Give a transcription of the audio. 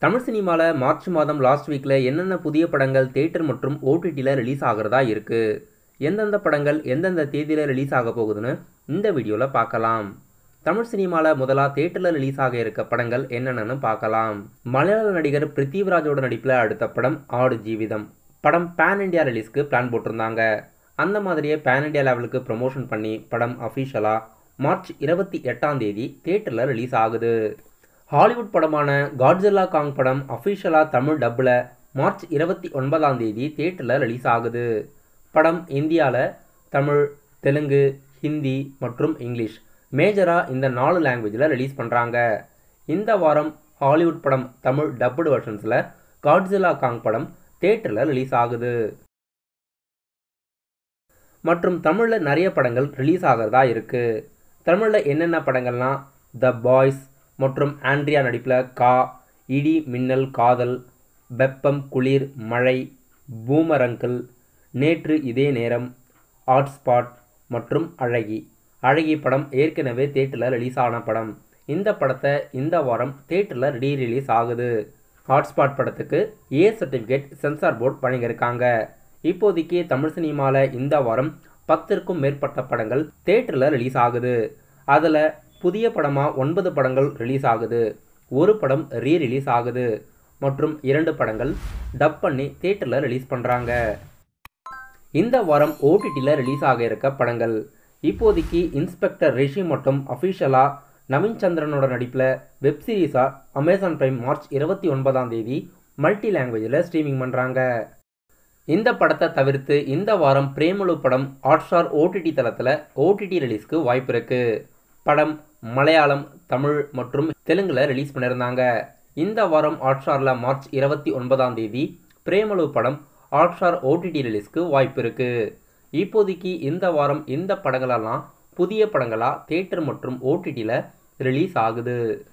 தமிழ் சினிமாவில் மார்ச் மாதம் லாஸ்ட் வீக்கில் என்னென்ன புதிய படங்கள் தேட்டர் மற்றும் ஓடிடியில் ரிலீஸ் ஆகிறதா இருக்குது எந்தெந்த படங்கள் எந்தெந்த தேதியில் ரிலீஸ் ஆக போகுதுன்னு இந்த வீடியோவில் பார்க்கலாம் தமிழ் சினிமாவில் முதலாக தேட்டரில் ரிலீஸ் ஆக இருக்க படங்கள் என்னென்னு பார்க்கலாம் மலையாள நடிகர் பிருத்திவிராஜோட நடிப்பில் அடுத்த படம் ஆடு ஜீவிதம் படம் பேன் இண்டியா ரிலீஸ்க்கு பிளான் போட்டிருந்தாங்க அந்த மாதிரியே பேன் இண்டியா லெவலுக்கு ப்ரமோஷன் பண்ணி படம் அஃபிஷியலாக மார்ச் இருபத்தி எட்டாம் தேதி தேட்டரில் ரிலீஸ் ஆகுது ஹாலிவுட் படமான காட்ஜில்லா காங் படம் அஃபிஷியலாக தமிழ் டப்பில் மார்ச் இருபத்தி ஒன்பதாம் தேதி தேட்டரில் ரிலீஸ் ஆகுது படம் இந்தியாவில் தமிழ் தெலுங்கு ஹிந்தி மற்றும் இங்கிலீஷ் மேஜராக இந்த நாலு லாங்குவேஜில் ரிலீஸ் பண்ணுறாங்க இந்த வாரம் ஹாலிவுட் படம் தமிழ் டப்புடு வெர்ஷன்ஸில் காட்ஜில்லா காங் படம் தேட்டரில் ரிலீஸ் ஆகுது மற்றும் தமிழில் நிறைய படங்கள் ரிலீஸ் ஆகிறதா இருக்குது தமிழில் என்னென்ன படங்கள்லாம் த பாய்ஸ் மற்றும் ஆண்ட்ரியா நடிப்பில் கா இடி மின்னல் காதல் வெப்பம் குளிர் மழை பூமரங்கிள் நேற்று இதே நேரம் ஹாட்ஸ்பாட் மற்றும் அழகி அழகி படம் ஏற்கனவே தேட்டரில் ரிலீஸ் ஆன படம் இந்த படத்தை இந்த வாரம் தேட்டரில் ரீ ரிலீஸ் ஆகுது ஹாட்ஸ்பாட் படத்துக்கு ஏ சர்டிஃபிகேட் சென்சார் போர்ட் வழங்கியிருக்காங்க இப்போதைக்கு தமிழ் சினிமாவில் இந்த வாரம் பத்திற்கும் மேற்பட்ட படங்கள் தேட்டரில் ரிலீஸ் ஆகுது அதில் புதிய படமாக ஒன்பது படங்கள் ரிலீஸ் ஆகுது ஒரு படம் ரீ ரிலீஸ் ஆகுது மற்றும் இரண்டு படங்கள் டப் பண்ணி தேட்டரில் ரிலீஸ் பண்ணுறாங்க இந்த வாரம் ஓடிடியில் ரிலீஸ் ஆக இருக்க படங்கள் இப்போதைக்கு இன்ஸ்பெக்டர் ரிஷி மற்றும் அஃபிஷியலாக நவீன் சந்திரனோட நடிப்பில் வெப் சீரிஸாக அமேசான் பிரைம் மார்ச் இருபத்தி ஒன்பதாம் தேதி மல்டி லாங்குவேஜில் ஸ்ட்ரீமிங் பண்ணுறாங்க இந்த படத்தை தவிர்த்து இந்த வாரம் பிரேமலு படம் ஹாட்ஸ்டார் ஓடிடி தளத்தில் ஓடிடி ரிலீஸ்க்கு வாய்ப்பு இருக்குது படம் மலையாளம் தமிழ் மற்றும் தெலுங்கில் ரிலீஸ் பண்ணியிருந்தாங்க இந்த வாரம் ஹாட்ஸ்டாரில் மார்ச் இருபத்தி ஒன்பதாம் தேதி பிரேமலு படம் ஹாட்ஸ்டார் ஓடிடி ரிலீஸ்க்கு வாய்ப்பு இருக்குது இப்போதைக்கு இந்த வாரம் இந்த படங்களெல்லாம் புதிய படங்களாக தேட்டர் மற்றும் ஓடிடியில் ரிலீஸ் ஆகுது